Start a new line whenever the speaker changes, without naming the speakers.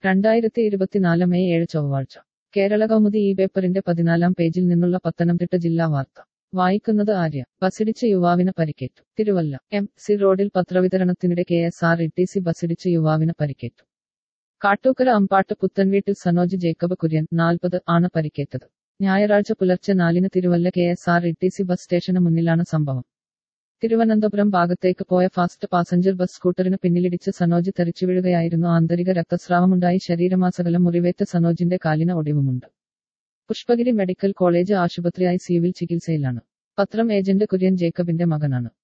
രണ്ടായിരത്തി ഇരുപത്തിനാല് മെയ് ഏഴ് ചൊവ്വാഴ്ച കേരള കൗമുദി ഈ പേപ്പറിന്റെ പതിനാലാം പേജിൽ നിന്നുള്ള പത്തനംതിട്ട ജില്ലാ വാർത്ത വായിക്കുന്നത് ആര്യ ബസിടിച്ച യുവാവിന് പരിക്കേറ്റു തിരുവല്ല എം സി റോഡിൽ പത്രവിതരണത്തിനിടെ K S R T C സി ബസിടിച്ച യുവാവിന് പരിക്കേറ്റു കാട്ടൂക്കര അമ്പാട്ട് പുത്തൻവീട്ടിൽ സനോജ് ജേക്കബ് കുര്യൻ നാൽപ്പത് ആണ് പരിക്കേറ്റത് ഞായറാഴ്ച പുലർച്ചെ നാലിന് Thiruvalla K S R T C bus ബസ് സ്റ്റേഷന് മുന്നിലാണ് സംഭവം തിരുവനന്തപുരം ഭാഗത്തേക്ക് പോയ ഫാസ്റ്റ് പാസഞ്ചർ ബസ് സ്കൂട്ടറിന് പിന്നിലിടിച്ച് സനോജ് തെറിച്ചു വീഴുകയായിരുന്നു ആന്തരിക രക്തസ്രാവമുണ്ടായി ശരീരമാസകലം മുറിവേറ്റ സനോജിന്റെ കാലിന് ഒടിവുമുണ്ട് പുഷ്പഗിരി മെഡിക്കൽ കോളേജ് ആശുപത്രിയായി സിവിൽ ചികിത്സയിലാണ് പത്രം ഏജന്റ് കുര്യൻ ജേക്കബിന്റെ മകനാണ്